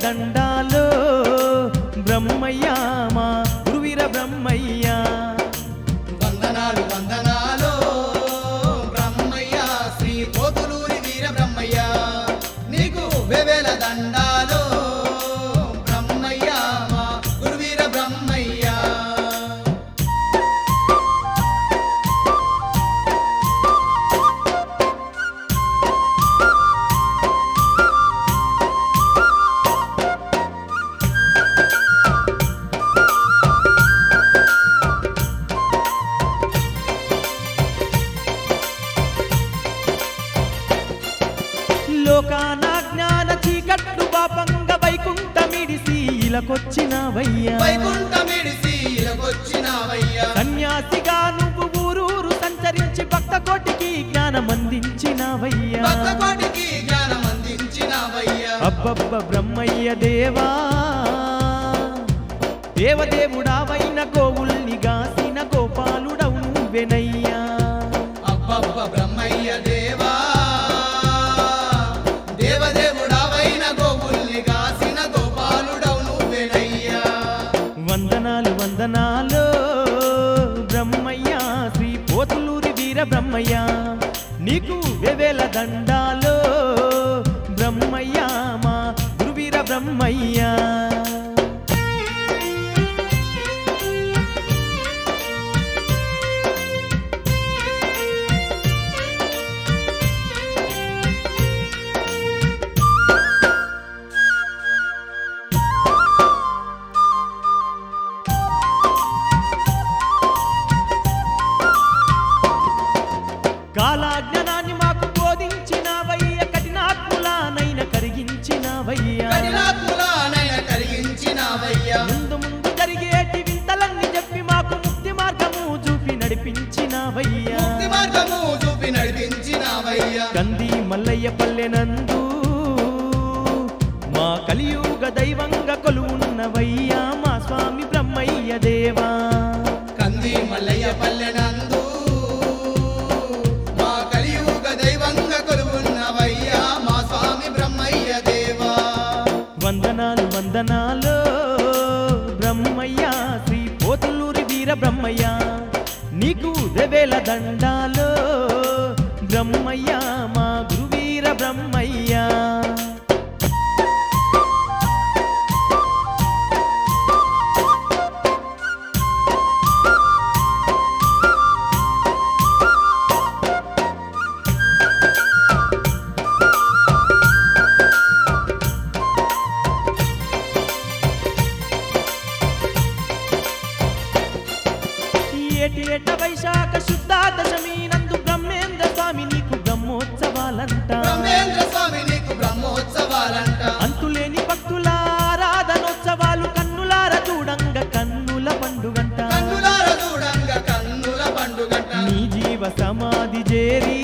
దండాలో బ్రహ్మయ్య మా గురువీర బ్రహ్మయ్య వందనాలు వందనాలు బ్రహ్మయ్య శ్రీ పోతులూరి వీర బ్రహ్మయ్య నీకు వెవెల దండాలు బ్రహ్మయ్య మా గురువీర బ్రహ్మయ్య లోకాన జ్ఞాన చీకట్లు పాపంగ వైకుంఠమిడిసి ఇలకొచ్చినవయ్యా వైకుంఠమిడిసి ఇలకొచ్చినావయ్యా సన్యాసిగా నువ్వు ఊరూరు సంచరించి భక్త కోటికి జ్ఞానం అందించినవయ్యా భక్తకోటికి జ్ఞానం అందించినావయ్యా అబ్బబ్బ బ్రహ్మయ్య దేవా దేవదేవుడావైన గోవుల్ని గాసిన గోపాలుడవు నువ్వెనయ్యా అబ్బబ్బ బ్రహ్మయ్య దేవా దేవదేవుడావైన గోవుల్ని గాసిన గోపాలుడవు నువ్వేనయ్యా వందనాలు వందనాలు బ్రహ్మయ్య శ్రీ పోతులూరి వీర బ్రహ్మయ్య నీకు వెవెల దండాలు బ్రహ్మయ్య మా గురువీర బ్రహ్మయ్య కాలాజ్ఞానాన్ని మాకు బోధించినవయ్య కఠినాత్ములానైన కరిగించినవయ్యా కఠినాత్ములానైన కలిగించినావయ్యా ముందు ముందు జరిగేటి వింతలన్నీ చెప్పి మాకు ముక్తి మార్గము చూపి నడిపించినవయ్యా ముక్తి మార్గము చూపి నడిపించినావయ్యా కంది మల్లయ్య పల్లెనందు మా కలియుగ దైవంగా కొలువున్నవయ్యా మా స్వామి బ్రహ్మయ్య దేవా కంది మల్లయ్య పల్లెనందు మా కలియుగ దైవంగా కొలువున్నవయ్యా మా స్వామి బ్రహ్మయ్య దేవా వందనాలు వందనాలు బ్రహ్మయ్య శ్రీ పోతులూరి వీర బ్రహ్మయ్య నీకు వెవేల దండాలు బ్రహ్మయ్య మా గురువీర బ్రహ్మయ్య ఏటి ఏట వైశాఖ శుద్ధ దశమి నందు బ్రహ్మేంద్ర స్వామి నీకు బ్రహ్మోత్సవాలంట బ్రహ్మేంద్ర స్వామి నీకు బ్రహ్మోత్సవాలంట అంతులేని భక్తుల ఆరాధనోత్సవాలు కన్నులార చూడంగ కన్నుల పండుగంట కన్నులార చూడంగ కన్నుల పండుగంట నీ జీవ సమాధి చేరి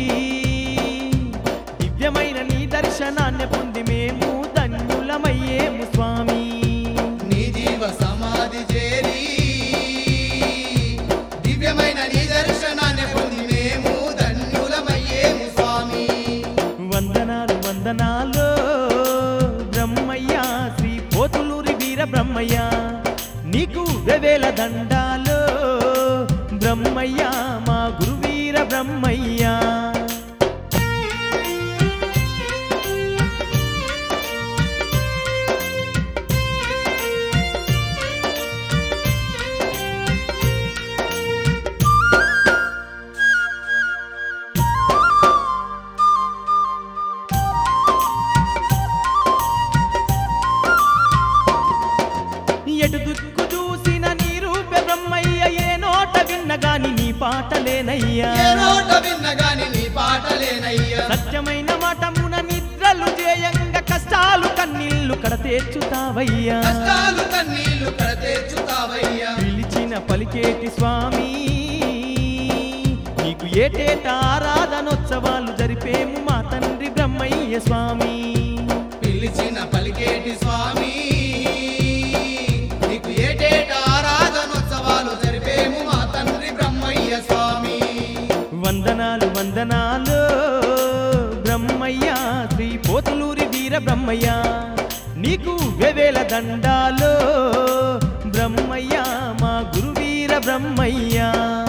దివ్యమైన నీ దర్శనాన్ని పొంది మేము ధన్యులమయ్యేము స్వామి నీ జీవ సమాధి చేరి దివ్యమైన నీ దర్శనాన్ని పొంది మేము ధన్యులమయ్యేము స్వామి వందనాలు వందనాలు బ్రహ్మయ్య శ్రీ పోతులూరి వీర బ్రహ్మయ్య నీకు వెవేల దండాలు బ్రహ్మయ్య మా గురువీర బ్రహ్మయ్య ఎటు దుక్కు చూసిన నీ రూప బ్రహ్మయ్య ఏ నోట విన్నగాని నీ పాటలేనయ్యా ఏ నోట విన్నగాని నీ పాటలేనయ్యా సత్యమైన మాటమున నిద్రలు చేయంగా కష్టాలు కన్నీళ్లు కడతేర్చుతావయ్యా కష్టాలు కన్నీళ్లు కడతేర్చుతావయ్యా పిలిచిన పలికేటి స్వామి నీకు ఏటేటా ఆరాధనోత్సవాలు జరిపేము మా తండ్రి బ్రహ్మయ్య స్వామి పిలిచిన పలికేటి స్వామి నీకు ఏటేటా ఆరాధనోత్సవాలు జరిపేము మా తండ్రి బ్రహ్మయ్య స్వామి వందనాలు వందనాలు బ్రహ్మయ్య శ్రీ పోతులూరి వీర బ్రహ్మయ్య నీకు వెవేల దండాలో బ్రహ్మయ్య మా గురువీర బ్రహ్మయ్య